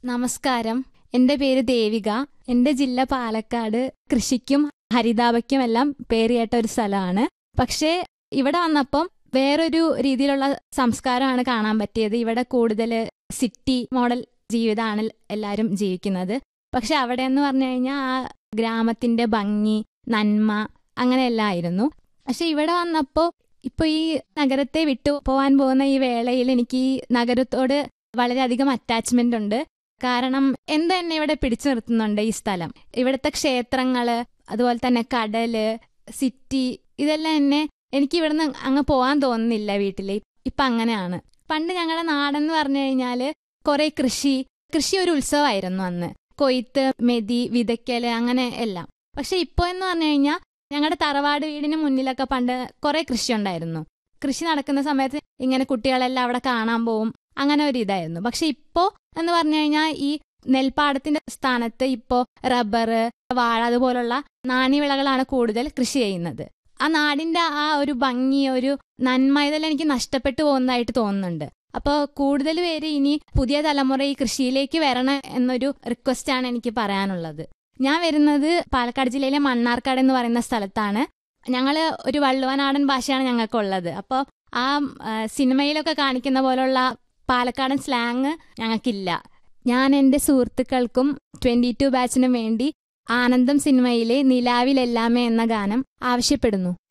നമസ്കാരം എൻ്റെ പേര് ദേവിക എൻ്റെ ജില്ല പാലക്കാട് കൃഷിക്കും ഹരിതാപയ്ക്കും എല്ലാം പേരുകേട്ട ഒരു സ്ഥലമാണ് പക്ഷേ ഇവിടെ വന്നപ്പം വേറൊരു രീതിയിലുള്ള സംസ്കാരമാണ് കാണാൻ പറ്റിയത് ഇവിടെ കൂടുതൽ സിറ്റി മോഡൽ ജീവിതമാണ് എല്ലാവരും ജീവിക്കുന്നത് പക്ഷെ അവിടെ എന്ന് പറഞ്ഞു കഴിഞ്ഞാൽ ആ ഗ്രാമത്തിന്റെ ഭംഗി നന്മ അങ്ങനെയെല്ലാം ആയിരുന്നു പക്ഷെ ഇവിടെ വന്നപ്പോൾ ഇപ്പൊ ഈ നഗരത്തെ വിട്ടു പോകാൻ പോകുന്ന ഈ വേളയിൽ എനിക്ക് ഈ നഗരത്തോട് വളരെയധികം അറ്റാച്ച്മെന്റ് ഉണ്ട് കാരണം എന്ത് തന്നെ ഇവിടെ പിടിച്ചു നിർത്തുന്നുണ്ട് ഈ സ്ഥലം ഇവിടുത്തെ ക്ഷേത്രങ്ങള് അതുപോലെ തന്നെ കടല് സിറ്റി ഇതെല്ലാം എന്നെ എനിക്ക് ഇവിടുന്ന് അങ്ങ് പോകാൻ തോന്നുന്നില്ല വീട്ടില് ഇപ്പൊ അങ്ങനെയാണ് പണ്ട് ഞങ്ങളുടെ നാടെന്ന് പറഞ്ഞു കഴിഞ്ഞാല് കുറെ കൃഷി കൃഷി ഒരു ഉത്സവമായിരുന്നു അന്ന് കൊയ്ത്ത് മെതി വിതയ്ക്കല് അങ്ങനെ എല്ലാം പക്ഷെ ഇപ്പോ എന്ന് പറഞ്ഞു കഴിഞ്ഞാൽ ഞങ്ങളുടെ തറവാട് വീടിന് മുന്നിലൊക്കെ പണ്ട് കുറെ കൃഷി ഉണ്ടായിരുന്നു കൃഷി നടക്കുന്ന സമയത്ത് ഇങ്ങനെ കുട്ടികളെല്ലാം അവിടെ കാണാൻ പോവും അങ്ങനെ ഒരു ഇതായിരുന്നു പക്ഷെ ഇപ്പോ എന്ന് പറഞ്ഞു കഴിഞ്ഞാൽ ഈ നെൽപ്പാടത്തിന്റെ സ്ഥാനത്ത് ഇപ്പോ റബ്ബർ വാഴ അതുപോലുള്ള നാണ്യവിളകളാണ് കൂടുതൽ കൃഷി ചെയ്യുന്നത് ആ നാടിന്റെ ആ ഒരു ഭംഗി ഒരു നന്മ ഇതെല്ലാം എനിക്ക് നഷ്ടപ്പെട്ടു പോകുന്നതായിട്ട് തോന്നുന്നുണ്ട് അപ്പോൾ കൂടുതൽ പേര് ഇനി പുതിയ തലമുറ ഈ കൃഷിയിലേക്ക് വരണം എന്നൊരു റിക്വസ്റ്റ് ആണ് എനിക്ക് പറയാനുള്ളത് ഞാൻ വരുന്നത് പാലക്കാട് ജില്ലയിലെ മണ്ണാർക്കാട് എന്ന് പറയുന്ന സ്ഥലത്താണ് ഞങ്ങൾ ഒരു വള്ളുവനാടൻ ഭാഷയാണ് ഞങ്ങൾക്കുള്ളത് അപ്പോൾ ആ സിനിമയിലൊക്കെ കാണിക്കുന്ന പോലുള്ള പാലക്കാടൻ സ്ലാങ് ഞങ്ങൾക്കില്ല ഞാൻ എൻ്റെ സുഹൃത്തുക്കൾക്കും ട്വന്റി ടു ബാച്ചിനും വേണ്ടി ആനന്ദം സിനിമയിലെ നിലാവിലെല്ലാമേ എന്ന ഗാനം ആവശ്യപ്പെടുന്നു